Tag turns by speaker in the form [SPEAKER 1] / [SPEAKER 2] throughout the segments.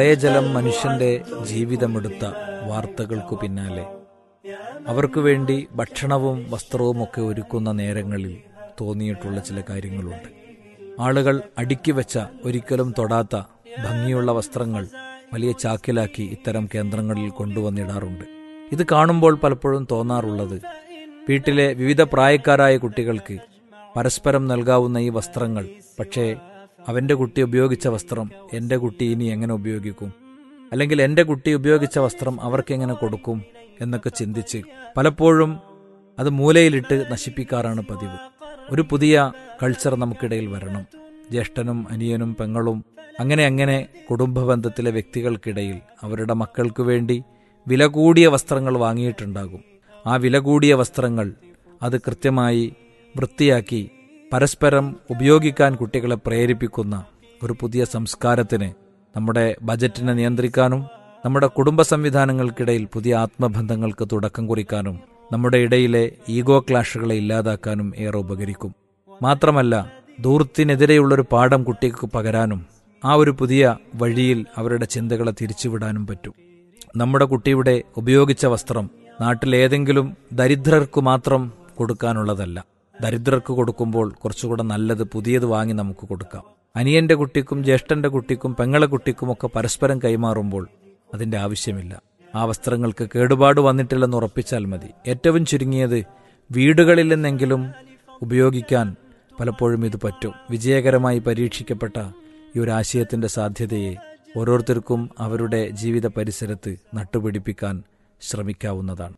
[SPEAKER 1] പ്രളയജലം മനുഷ്യന്റെ ജീവിതമെടുത്ത വാർത്തകൾക്കു പിന്നാലെ അവർക്കു വേണ്ടി ഭക്ഷണവും വസ്ത്രവും ഒക്കെ ഒരുക്കുന്ന നേരങ്ങളിൽ തോന്നിയിട്ടുള്ള ചില കാര്യങ്ങളുണ്ട് ആളുകൾ അടുക്കി വെച്ച ഒരിക്കലും തൊടാത്ത ഭംഗിയുള്ള വസ്ത്രങ്ങൾ വലിയ ചാക്കിലാക്കി ഇത്തരം കേന്ദ്രങ്ങളിൽ കൊണ്ടുവന്നിടാറുണ്ട് ഇത് കാണുമ്പോൾ പലപ്പോഴും തോന്നാറുള്ളത് വീട്ടിലെ വിവിധ പ്രായക്കാരായ കുട്ടികൾക്ക് പരസ്പരം നൽകാവുന്ന ഈ വസ്ത്രങ്ങൾ പക്ഷേ അവന്റെ കുട്ടി ഉപയോഗിച്ച വസ്ത്രം എന്റെ കുട്ടി ഇനി എങ്ങനെ ഉപയോഗിക്കും അല്ലെങ്കിൽ എന്റെ കുട്ടി ഉപയോഗിച്ച വസ്ത്രം അവർക്ക് എങ്ങനെ കൊടുക്കും എന്നൊക്കെ ചിന്തിച്ച് പലപ്പോഴും അത് മൂലയിലിട്ട് നശിപ്പിക്കാറാണ് പതിവ് ഒരു പുതിയ കൾച്ചർ നമുക്കിടയിൽ വരണം ജ്യേഷ്ഠനും അനിയനും പെങ്ങളും അങ്ങനെ അങ്ങനെ കുടുംബ ബന്ധത്തിലെ വ്യക്തികൾക്കിടയിൽ അവരുടെ മക്കൾക്ക് വേണ്ടി വില കൂടിയ വസ്ത്രങ്ങൾ വാങ്ങിയിട്ടുണ്ടാകും ആ വില കൂടിയ വസ്ത്രങ്ങൾ അത് കൃത്യമായി വൃത്തിയാക്കി പരസ്പരം ഉപയോഗിക്കാൻ കുട്ടികളെ പ്രേരിപ്പിക്കുന്ന ഒരു പുതിയ സംസ്കാരത്തിന് നമ്മുടെ ബജറ്റിനെ നിയന്ത്രിക്കാനും നമ്മുടെ കുടുംബ സംവിധാനങ്ങൾക്കിടയിൽ പുതിയ ആത്മബന്ധങ്ങൾക്ക് തുടക്കം കുറിക്കാനും നമ്മുടെ ഇടയിലെ ഈഗോ ക്ലാഷുകളെ ഇല്ലാതാക്കാനും ഏറെ ഉപകരിക്കും മാത്രമല്ല ദൂർത്തിനെതിരെയുള്ളൊരു പാഠം കുട്ടിക്ക് പകരാനും ആ ഒരു പുതിയ വഴിയിൽ അവരുടെ ചിന്തകളെ തിരിച്ചുവിടാനും പറ്റും നമ്മുടെ കുട്ടിയുടെ ഉപയോഗിച്ച വസ്ത്രം നാട്ടിലേതെങ്കിലും ദരിദ്രർക്ക് മാത്രം കൊടുക്കാനുള്ളതല്ല ദരിദ്രർക്ക് കൊടുക്കുമ്പോൾ കുറച്ചുകൂടെ നല്ലത് പുതിയത് വാങ്ങി നമുക്ക് കൊടുക്കാം അനിയന്റെ കുട്ടിക്കും ജ്യേഷ്ഠന്റെ കുട്ടിക്കും പെങ്ങളെ കുട്ടിക്കുമൊക്കെ പരസ്പരം കൈമാറുമ്പോൾ അതിന്റെ ആവശ്യമില്ല ആ വസ്ത്രങ്ങൾക്ക് കേടുപാട് വന്നിട്ടില്ലെന്ന് ഉറപ്പിച്ചാൽ മതി ഏറ്റവും ചുരുങ്ങിയത് വീടുകളിൽ നിന്നെങ്കിലും ഉപയോഗിക്കാൻ പലപ്പോഴും ഇത് പറ്റും വിജയകരമായി പരീക്ഷിക്കപ്പെട്ട ഈ ഒരു ആശയത്തിന്റെ സാധ്യതയെ ഓരോരുത്തർക്കും അവരുടെ ജീവിത പരിസരത്ത് നട്ടുപിടിപ്പിക്കാൻ ശ്രമിക്കാവുന്നതാണ്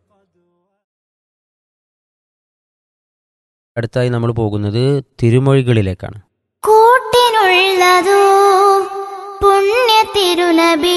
[SPEAKER 2] അടുത്തായി നമ്മൾ പോകുന്നത് തിരുമൊഴികളിലേക്കാണ്
[SPEAKER 3] കൂട്ടിനുള്ളതോ പുണ്യ തിരുനബി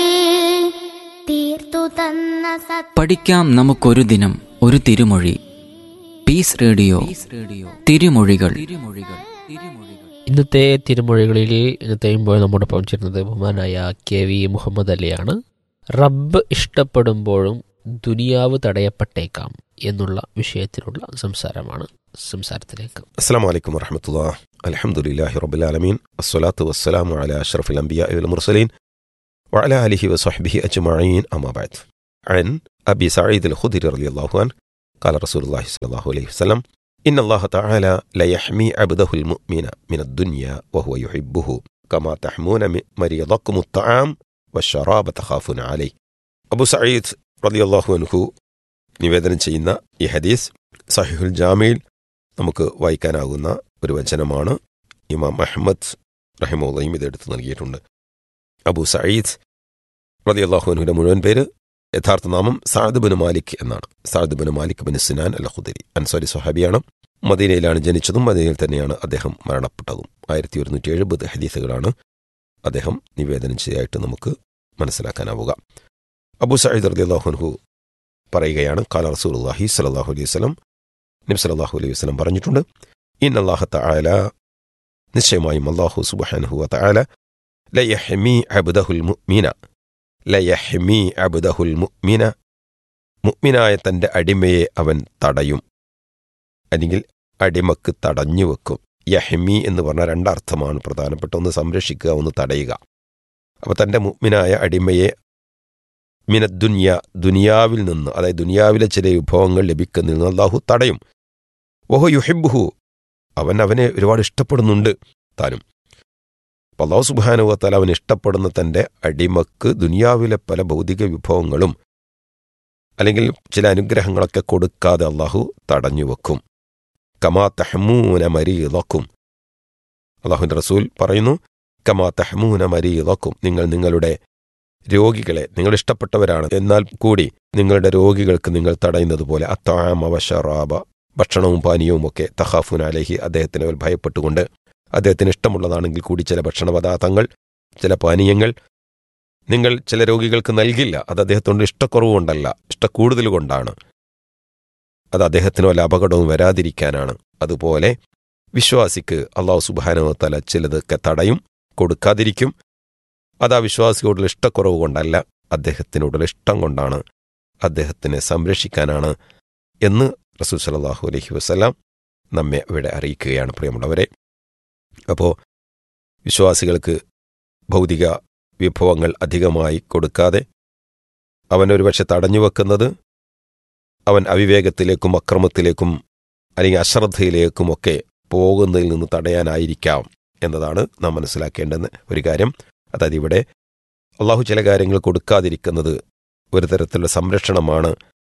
[SPEAKER 3] തീർത്തു തന്ന സത്
[SPEAKER 4] പഠിക്കാം നമുക്കൊരു ദിനം ഒരു തിരുമൊഴി പീസ് റേഡിയോ തിരുമൊഴികൾ തിരുമൊഴികൾ തിരുമൊഴികൾ
[SPEAKER 5] ഇന്നത്തെ തിരുമൊഴികളിൽ ഇന്നത്തെയുമ്പോൾ നമ്മോടൊപ്പം ചേരുന്നത് ബഹുമാനായ കെ വി മുഹമ്മദ് അലിയാണ് റബ്ബ് ഇഷ്ടപ്പെടുമ്പോഴും ദുനിയാവ് തടയപ്പെട്ടേക്കാം എന്നുള്ള വിഷയത്തിലുള്ള സംസാരമാണ് സംസാരത്തിലേക്ക്
[SPEAKER 6] السلام عليكم ورحمة الله الحمد لله رب العالمين الصلاة والسلام على أشرف الأنبياء والمرسلين وعلى آله وصحبه أجمعين أما بعد عن أبي سعيد الخدري رضي الله عنه قال رسول الله صلى الله عليه وسلم إن الله تعالى لا يحمي عبده المؤمن من الدنيا وهو يحبه كما تحمون مريضكم الطعام والشراب تخافون عليه أبو سعيد رضي الله عنه നിവേദനം ചെയ്യുന്ന ഈ ഹദീസ് സഹിഹുൽ ജാമയിൽ നമുക്ക് വായിക്കാനാകുന്ന ഒരു വചനമാണ് ഇമാം അഹമ്മദ് റഹിമുള്ളയും ഇത് എടുത്തു നൽകിയിട്ടുണ്ട് അബു സയ്യിദ് റതി അള്ളാഹുവിനുവിന്റെ മുഴുവൻ പേര് യഥാർത്ഥ നാമം സാദ് ബിൻ മാലിക് എന്നാണ് Saad bin Malik bin Sinan al Khudri Ansari സ്വഹാബിയാണ് മദീനയിലാണ് ജനിച്ചതും മദീനയിൽ തന്നെയാണ് അദ്ദേഹം മരണപ്പെട്ടതും ആയിരത്തി ഒരുന്നൂറ്റി എഴുപത് ഹദീസുകളാണ് അദ്ദേഹം നിവേദനം ചെയ്തായിട്ട് നമുക്ക് മനസ്സിലാക്കാനാവുക അബു സയ്യിദ് റതി അള്ളാഹുൻഹു പറയുകയാണ് കാല റസൂലുള്ളാഹി സ്വല്ലല്ലാഹു അലൈഹി വസല്ലം നബി സല്ലല്ലാഹു അലൈഹി വസല്ലം പറഞ്ഞിട്ടുണ്ട് ഇൻ അല്ലാഹ തആല നിശ്ചയമായും അല്ലാഹു സുബ്ഹാനഹു വ തആല ലയഹ്മി അബ്ദഹുൽ മുഅ്മിന ലയഹ്മി അബ്ദഹുൽ മുഅ്മിന മുഅ്മിനായ തന്റെ അടിമയെ അവൻ തടയും അല്ലെങ്കിൽ അടിമക്ക് തടഞ്ഞു വെക്കും യഹ്മി എന്ന് പറഞ്ഞ രണ്ടർത്ഥമാണ് പ്രധാനപ്പെട്ട ഒന്ന് സംരക്ഷിക്കുക ഒന്ന് തടയുക അപ്പോൾ തന്റെ മുഅ്മിനായ അടിമയെ മിനദ്ദുനിയ ദുനിയാവിൽ നിന്ന് അതായത് ദുനിയാവിലെ ചില വിഭവങ്ങൾ ലഭിക്കുന്നതിൽ നിന്ന് അള്ളാഹു തടയും ഓഹോ യുഹിബുഹു അവൻ അവനെ ഒരുപാട് ഇഷ്ടപ്പെടുന്നുണ്ട് താനും അപ്പോൾ അള്ളാഹു സുബാനുവത്താൽ അവൻ ഇഷ്ടപ്പെടുന്ന തൻ്റെ അടിമക്ക് ദുനിയാവിലെ പല ഭൗതിക വിഭവങ്ങളും അല്ലെങ്കിൽ ചില അനുഗ്രഹങ്ങളൊക്കെ കൊടുക്കാതെ അള്ളാഹു തടഞ്ഞു വെക്കും കമാ തഹ്മൂന മരീലക്കും അള്ളാഹുവിൻ്റെ റസൂൽ പറയുന്നു കമാ തഹ്മൂന മരീലക്കും നിങ്ങൾ നിങ്ങളുടെ രോഗികളെ നിങ്ങൾ ഇഷ്ടപ്പെട്ടവരാണ് എന്നാൽ കൂടി നിങ്ങളുടെ രോഗികൾക്ക് നിങ്ങൾ തടയുന്നത് പോലെ അത്താമ ഷറാബ ഭക്ഷണവും പാനീയവും ഒക്കെ തഹാഫുൻ അലഹി അദ്ദേഹത്തിന് അവർ ഭയപ്പെട്ടുകൊണ്ട് അദ്ദേഹത്തിന് ഇഷ്ടമുള്ളതാണെങ്കിൽ കൂടി ചില ഭക്ഷണ പദാർത്ഥങ്ങൾ ചില പാനീയങ്ങൾ നിങ്ങൾ ചില രോഗികൾക്ക് നൽകില്ല അത് അദ്ദേഹത്തോട് ഇഷ്ടക്കുറവ് കൊണ്ടല്ല ഇഷ്ടക്കൂടുതൽ കൊണ്ടാണ് അത് അദ്ദേഹത്തിന് വല്ല അപകടവും വരാതിരിക്കാനാണ് അതുപോലെ വിശ്വാസിക്ക് അള്ളാഹു സുബാനവത്തല ചിലതൊക്കെ തടയും കൊടുക്കാതിരിക്കും അത് ആ വിശ്വാസിയോടുള്ള ഇഷ്ടക്കുറവ് കൊണ്ടല്ല അദ്ദേഹത്തിനോടുള്ള ഇഷ്ടം കൊണ്ടാണ് അദ്ദേഹത്തിനെ സംരക്ഷിക്കാനാണ് എന്ന് റസൂൽ സലാഹു അലഹി വസ്സലാം നമ്മെ ഇവിടെ അറിയിക്കുകയാണ് പ്രിയമുള്ളവരെ അപ്പോൾ വിശ്വാസികൾക്ക് ഭൗതിക വിഭവങ്ങൾ അധികമായി കൊടുക്കാതെ അവൻ ഒരുപക്ഷെ തടഞ്ഞു വെക്കുന്നത് അവൻ അവിവേകത്തിലേക്കും അക്രമത്തിലേക്കും അല്ലെങ്കിൽ അശ്രദ്ധയിലേക്കുമൊക്കെ പോകുന്നതിൽ നിന്ന് തടയാനായിരിക്കാം എന്നതാണ് നാം മനസ്സിലാക്കേണ്ടുന്ന ഒരു കാര്യം അതായത് ഇവിടെ അള്ളാഹു ചില കാര്യങ്ങൾ കൊടുക്കാതിരിക്കുന്നത് ഒരു തരത്തിലുള്ള സംരക്ഷണമാണ്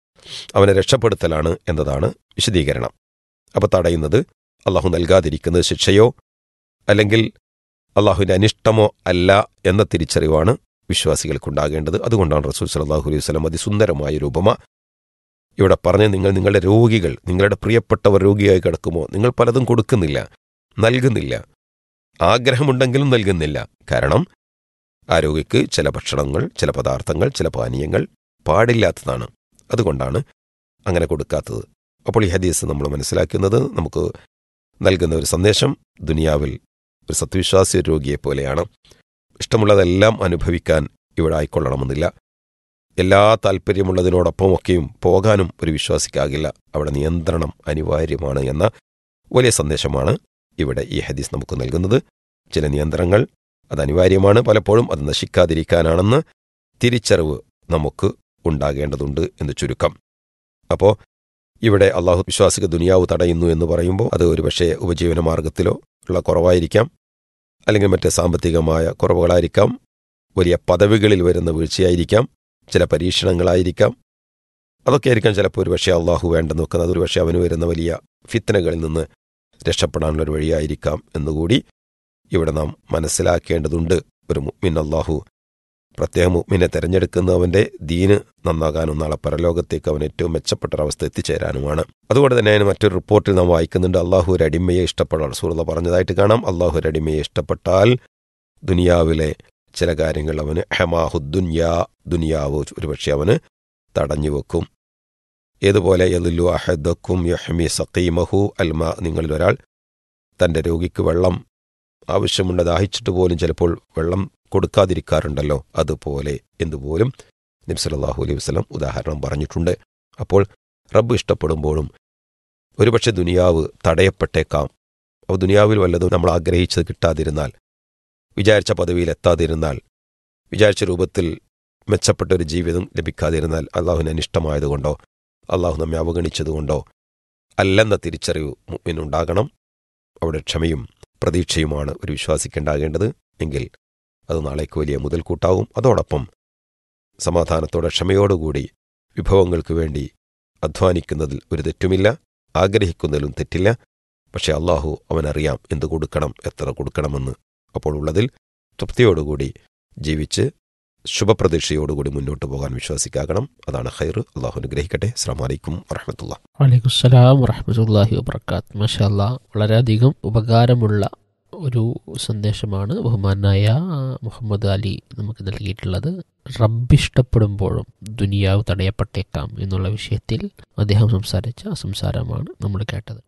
[SPEAKER 6] അവനെ രക്ഷപ്പെടുത്തലാണ് എന്നതാണ് വിശദീകരണം അപ്പോൾ തടയുന്നത് അള്ളാഹു നൽകാതിരിക്കുന്നത് ശിക്ഷയോ അല്ലെങ്കിൽ അള്ളാഹുവിൻ്റെ അനിഷ്ടമോ അല്ല എന്ന തിരിച്ചറിവാണ് വിശ്വാസികൾക്കുണ്ടാകേണ്ടത് അതുകൊണ്ടാണ് റസൂൽ സലാഹു അലൈഹി വസ്ലം അതിസുന്ദരമായ ഒരു ഉപമ ഇവിടെ പറഞ്ഞ് നിങ്ങൾ നിങ്ങളുടെ രോഗികൾ നിങ്ങളുടെ പ്രിയപ്പെട്ടവർ രോഗിയായി കിടക്കുമോ നിങ്ങൾ പലതും കൊടുക്കുന്നില്ല നൽകുന്നില്ല ആഗ്രഹമുണ്ടെങ്കിലും നൽകുന്നില്ല കാരണം ആ രോഗിക്ക് ചില ഭക്ഷണങ്ങൾ ചില പദാർത്ഥങ്ങൾ ചില പാനീയങ്ങൾ പാടില്ലാത്തതാണ് അതുകൊണ്ടാണ് അങ്ങനെ കൊടുക്കാത്തത് അപ്പോൾ ഈ ഹദീസ് നമ്മൾ മനസ്സിലാക്കുന്നത് നമുക്ക് നൽകുന്ന ഒരു സന്ദേശം ദുനിയാവിൽ ഒരു സത്വിശ്വാസി രോഗിയെ പോലെയാണ് ഇഷ്ടമുള്ളതെല്ലാം അനുഭവിക്കാൻ ഇവിടെ ആയിക്കൊള്ളണമെന്നില്ല എല്ലാ താല്പര്യമുള്ളതിനോടൊപ്പമൊക്കെയും പോകാനും ഒരു വിശ്വാസിക്കാകില്ല അവിടെ നിയന്ത്രണം അനിവാര്യമാണ് എന്ന വലിയ സന്ദേശമാണ് ഇവിടെ ഈ ഹദീസ് നമുക്ക് നൽകുന്നത് ചില നിയന്ത്രണങ്ങൾ അത് അനിവാര്യമാണ് പലപ്പോഴും അത് നശിക്കാതിരിക്കാനാണെന്ന് തിരിച്ചറിവ് നമുക്ക് ഉണ്ടാകേണ്ടതുണ്ട് എന്ന് ചുരുക്കം അപ്പോൾ ഇവിടെ അള്ളാഹു വിശ്വാസിക ദുനിയാവ് തടയുന്നു എന്ന് പറയുമ്പോൾ അത് ഒരുപക്ഷെ ഉപജീവന മാർഗത്തിലോ ഉള്ള കുറവായിരിക്കാം അല്ലെങ്കിൽ മറ്റ് സാമ്പത്തികമായ കുറവുകളായിരിക്കാം വലിയ പദവികളിൽ വരുന്ന വീഴ്ചയായിരിക്കാം ചില പരീക്ഷണങ്ങളായിരിക്കാം അതൊക്കെ ആയിരിക്കാം ചിലപ്പോൾ ഒരുപക്ഷെ അള്ളാഹു വേണ്ടെന്ന് വെക്കുന്നത് അതൊരു പക്ഷേ അവന് വരുന്ന വലിയ ഫിത്തനകളിൽ നിന്ന് രക്ഷപ്പെടാനുള്ള ഒരു വഴിയായിരിക്കാം എന്നുകൂടി ഇവിടെ നാം മനസ്സിലാക്കേണ്ടതുണ്ട് ഒരു മുഅ്മിൻ അള്ളാഹു പ്രത്യേക മുഅ്മിനെ തിരഞ്ഞെടുക്കുന്നവന്റെ ദീന് നന്നാകാനും നാളെ പരലോകത്തേക്ക് അവൻ ഏറ്റവും മെച്ചപ്പെട്ട ഒരവസ്ഥ എത്തിച്ചേരാനുമാണ് അതുകൊണ്ട് തന്നെ അതിന് മറ്റൊരു റിപ്പോർട്ടിൽ നാം വായിക്കുന്നുണ്ട് അള്ളാഹു ഒരു അടിമയെ ഇഷ്ടപ്പെടാൻ സൂറത പറഞ്ഞതായിട്ട് കാണാം അള്ളാഹു ഒരു അടിമയെ ഇഷ്ടപ്പെട്ടാൽ ദുനിയാവിലെ ചില കാര്യങ്ങൾ അവന് ഹെമാഹുദ്ദുന്യാ ദുനിയാവ് ഒരുപക്ഷെ അവന് തടഞ്ഞു വെക്കും ഏതുപോലെ യദുല്ലു അഹദക്കും യഹ്മി സഖീമഹു അൽമ നിങ്ങളിൽ ഒരാൾ തൻ്റെ രോഗിക്ക് വെള്ളം ആവശ്യമുണ്ട് ദാഹിച്ചിട്ട് പോലും ചിലപ്പോൾ വെള്ളം കൊടുക്കാതിരിക്കാറുണ്ടല്ലോ അതുപോലെ എന്നുപോലും നബ്സലാഹു അലൈഹി വസ്ലം ഉദാഹരണം പറഞ്ഞിട്ടുണ്ട് അപ്പോൾ റബ്ബ് ഇഷ്ടപ്പെടുമ്പോഴും ഒരുപക്ഷെ ദുനിയാവ് തടയപ്പെട്ടേക്കാം അപ്പോൾ ദുനിയാവിൽ വല്ലതും നമ്മൾ ആഗ്രഹിച്ചത് കിട്ടാതിരുന്നാൽ വിചാരിച്ച പദവിയിൽ എത്താതിരുന്നാൽ വിചാരിച്ച രൂപത്തിൽ മെച്ചപ്പെട്ട ഒരു ജീവിതം ലഭിക്കാതിരുന്നാൽ അള്ളാഹുവിന് അനിഷ്ടമായതുകൊണ്ടോ അള്ളാഹു നമ്മെ അവഗണിച്ചതുകൊണ്ടോ അല്ലെന്ന തിരിച്ചറിവ് മുമ്പിനുണ്ടാകണം അവിടെ ക്ഷമയും പ്രതീക്ഷയുമാണ് ഒരു വിശ്വാസിക്കുണ്ടാകേണ്ടത് എങ്കിൽ അത് നാളേക്ക് വലിയ മുതൽക്കൂട്ടാവും അതോടൊപ്പം സമാധാനത്തോടെ ക്ഷമയോടുകൂടി വിഭവങ്ങൾക്ക് വേണ്ടി അധ്വാനിക്കുന്നതിൽ ഒരു തെറ്റുമില്ല ആഗ്രഹിക്കുന്നതിലും തെറ്റില്ല പക്ഷെ അള്ളാഹു അവനറിയാം എന്ത് കൊടുക്കണം എത്ര കൊടുക്കണമെന്ന് അപ്പോൾ ഉള്ളതിൽ തൃപ്തിയോടുകൂടി ജീവിച്ച് ശുഭപ്രതീക്ഷയോടുകൂടി മുന്നോട്ട് പോകാൻ വിശ്വാസിക്കാകണം അതാണ് ഖൈർ അള്ളാഹു അനുഗ്രഹിക്കട്ടെ അസ്സാം വലൈക്കും വറഹമത്തുള്ള
[SPEAKER 5] വലൈക്കുസ്സലാം വറഹമത്തല്ലാഹി വബർക്കാത്ത് മഷാല്ല വളരെയധികം ഉപകാരമുള്ള ഒരു സന്ദേശമാണ് ബഹുമാനായ മുഹമ്മദ് അലി നമുക്ക് നൽകിയിട്ടുള്ളത് റബ്ബിഷ്ടപ്പെടുമ്പോഴും ദുനിയാവ് തടയപ്പെട്ടേക്കാം എന്നുള്ള വിഷയത്തിൽ അദ്ദേഹം സംസാരിച്ച സംസാരമാണ് നമ്മൾ കേട്ടത്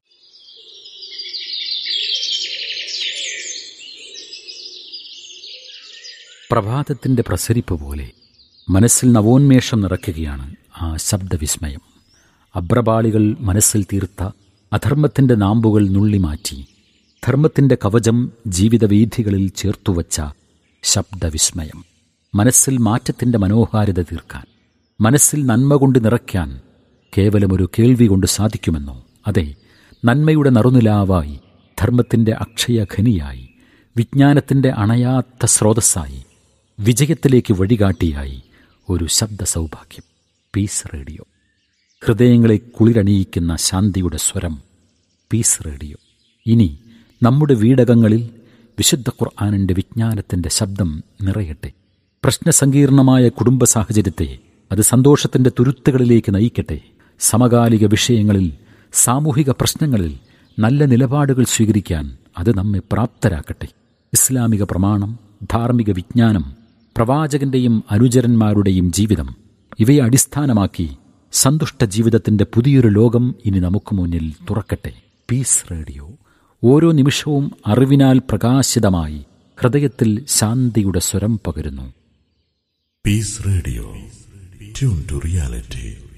[SPEAKER 7] പ്രഭാതത്തിന്റെ പ്രസരിപ്പ് പോലെ മനസ്സിൽ നവോന്മേഷം നിറയ്ക്കുകയാണ് ആ ശബ്ദവിസ്മയം അബ്രപാളികൾ മനസ്സിൽ തീർത്ത അധർമ്മത്തിന്റെ നാമ്പുകൾ നുള്ളിമാറ്റി ധർമ്മത്തിന്റെ കവചം ജീവിതവീഥികളിൽ ചേർത്തുവച്ച ശബ്ദവിസ്മയം മനസ്സിൽ മാറ്റത്തിന്റെ മനോഹാരിത തീർക്കാൻ മനസ്സിൽ നന്മ കൊണ്ട് നിറയ്ക്കാൻ കേവലമൊരു കേൾവി കൊണ്ട് സാധിക്കുമെന്നോ അതെ നന്മയുടെ നറുനിലാവായി ധർമ്മത്തിന്റെ അക്ഷയഖനിയായി വിജ്ഞാനത്തിന്റെ അണയാത്ത സ്രോതസ്സായി വിജയത്തിലേക്ക് വഴികാട്ടിയായി ഒരു ശബ്ദ സൗഭാഗ്യം പീസ് റേഡിയോ ഹൃദയങ്ങളെ കുളിരണിയിക്കുന്ന ശാന്തിയുടെ സ്വരം പീസ് റേഡിയോ ഇനി നമ്മുടെ വീടകങ്ങളിൽ വിശുദ്ധ ഖുർആാനിൻ്റെ വിജ്ഞാനത്തിൻ്റെ ശബ്ദം നിറയട്ടെ പ്രശ്നസങ്കീർണമായ കുടുംബ സാഹചര്യത്തെ അത് സന്തോഷത്തിൻ്റെ തുരുത്തുകളിലേക്ക് നയിക്കട്ടെ സമകാലിക വിഷയങ്ങളിൽ സാമൂഹിക പ്രശ്നങ്ങളിൽ നല്ല നിലപാടുകൾ സ്വീകരിക്കാൻ അത് നമ്മെ പ്രാപ്തരാക്കട്ടെ ഇസ്ലാമിക പ്രമാണം ധാർമ്മിക വിജ്ഞാനം പ്രവാചകന്റെയും അനുചരന്മാരുടെയും ജീവിതം ഇവയെ അടിസ്ഥാനമാക്കി സന്തുഷ്ട ജീവിതത്തിന്റെ പുതിയൊരു ലോകം ഇനി നമുക്ക് മുന്നിൽ തുറക്കട്ടെ പീസ് റേഡിയോ ഓരോ നിമിഷവും അറിവിനാൽ പ്രകാശിതമായി ഹൃദയത്തിൽ ശാന്തിയുടെ സ്വരം പകരുന്നു
[SPEAKER 8] Peace Radio. Tune to reality.